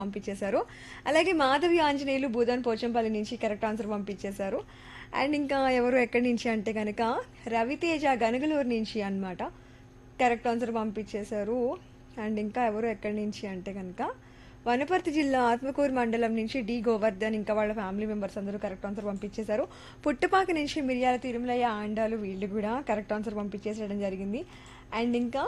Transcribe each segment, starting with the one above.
పంపించేశారు అలాగే మాధవి ఆంజనేయులు భూదాన్ పోచంపల్లి నుంచి కరెక్ట్ ఆన్సర్ పంపించేశారు అండ్ ఇంకా ఎవరు ఎక్కడి నుంచి అంటే కనుక రవితేజ గనుగలూరు నుంచి అన్నమాట కరెక్ట్ ఆన్సర్ పంపించేశారు అండ్ ఇంకా ఎవరు ఎక్కడి నుంచి అంటే కనుక వనపర్తి జిల్లా ఆత్మకూరు మండలం నుంచి డి గోవర్ధన్ ఇంకా వాళ్ళ ఫ్యామిలీ మెంబర్స్ అందరూ కరెక్ట్ ఆన్సర్ పంపించేశారు పుట్టపాక నుంచి మిరియాల తిరుమలయ్య ఆండాలు వీళ్ళు కూడా కరెక్ట్ ఆన్సర్ పంపించేసేయడం జరిగింది అండ్ ఇంకా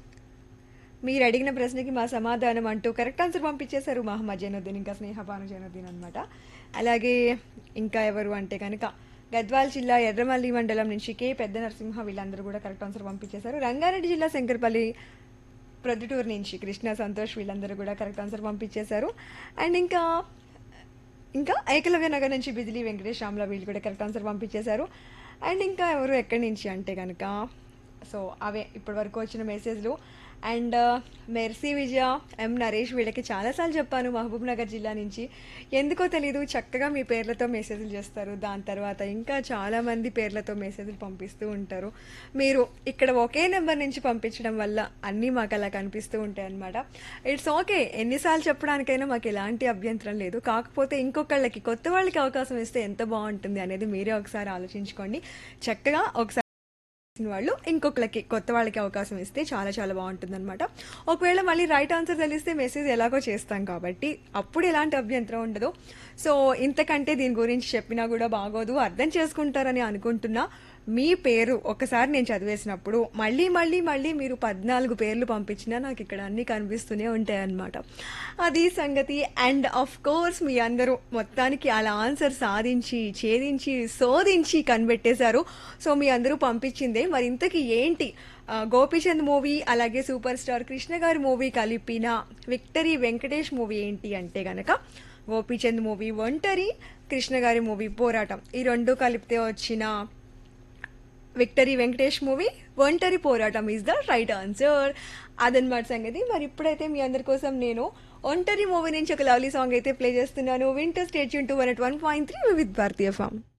మీరు అడిగిన ప్రశ్నకి మా సమాధానం అంటూ కరెక్ట్ ఆన్సర్ పంపించేశారు మహమ్మద్ జైనుద్దీన్ ఇంకా స్నేహపాను జైనుద్దీన్ అనమాట అలాగే ఇంకా ఎవరు అంటే కనుక గద్వాల్ జిల్లా ఎర్రమల్లి మండలం నుంచి కే పెద్ద నరసింహ వీళ్ళందరూ కూడా కరెక్ట్ ఆన్సర్ పంపించేశారు రంగారెడ్డి జిల్లా శంకర్పల్లి ప్రొద్దుటూరు నుంచి కృష్ణ సంతోష్ వీళ్ళందరూ కూడా కరెక్ట్ ఆన్సర్ పంపించేశారు అండ్ ఇంకా ఇంకా ఏకలవ్య నగర్ నుంచి బిజిలీ వెంకటేష్ రామ్ల వీళ్ళు కూడా కరెక్ట్ ఆన్సర్ పంపించేశారు అండ్ ఇంకా ఎవరు ఎక్కడి నుంచి అంటే కనుక సో అవే ఇప్పటి వరకు వచ్చిన మెసేజ్లు and Mercy Vijaya M Naresh వీళ్ళకి చాలాసార్లు చెప్పాను మహబూబ్ నగర్ జిల్లా నుంచి ఎందుకో తెలీదు చక్కగా మీ పేర్లతో మెసేజ్లు చేస్తారు దాని తర్వాత ఇంకా చాలామంది పేర్లతో మెసేజ్లు పంపిస్తూ ఉంటారు మీరు ఇక్కడ ఒకే నెంబర్ నుంచి పంపించడం వల్ల అన్నీ మాకు అలా కనిపిస్తూ ఉంటాయి అనమాట ఇట్స్ ఓకే ఎన్నిసార్లు చెప్పడానికైనా మాకు ఎలాంటి అభ్యంతరం లేదు కాకపోతే ఇంకొకళ్ళకి కొత్త వాళ్ళకి అవకాశం ఇస్తే ఎంత బాగుంటుంది అనేది మీరే ఒకసారి ఆలోచించుకోండి చక్కగా ఒకసారి చేసిన వాళ్ళు ఇంకొకరికి కొత్త వాళ్ళకి అవకాశం ఇస్తే చాలా చాలా బాగుంటుంది అనమాట ఒకవేళ మళ్ళీ రైట్ ఆన్సర్ తెలిస్తే మెసేజ్ ఎలాగో చేస్తాం కాబట్టి అప్పుడు ఎలాంటి అభ్యంతరం ఉండదు సో ఇంతకంటే దీని గురించి చెప్పినా కూడా బాగోదు అర్థం చేసుకుంటారని అనుకుంటున్నా మీ పేరు ఒకసారి నేను చదివేసినప్పుడు మళ్ళీ మళ్ళీ మళ్ళీ మీరు పద్నాలుగు పేర్లు పంపించినా నాకు ఇక్కడ అన్నీ కనిపిస్తూనే ఉంటాయి అన్నమాట అది సంగతి అండ్ ఆఫ్ కోర్స్ మీ అందరూ మొత్తానికి అలా ఆన్సర్ సాధించి ఛేదించి శోధించి కనిపెట్టేశారు సో మీ అందరూ పంపించిందే మరి ఇంతకీ ఏంటి ఆ, గోపీచంద్ మూవీ అలాగే సూపర్ స్టార్ కృష్ణ గారి మూవీ కలిపిన విక్టరీ వెంకటేష్ మూవీ ఏంటి అంటే గనక గోపీచంద్ మూవీ ఒంటరి కృష్ణ గారి మూవీ పోరాటం ఈ రెండు కలిపితే వచ్చిన విక్టరీ వెంకటేష్ మూవీ ఒంటరి పోరాటం ఈజ్ ద రైట్ ఆన్సర్ అదనమాట సంగతి మరి ఇప్పుడైతే మీ అందరి కోసం నేను ఒంటరి మూవీ నుంచి ఒక లవ్లీ సాంగ్ అయితే ప్లే చేస్తున్నాను winter station two one eight one point three with Bharatiya form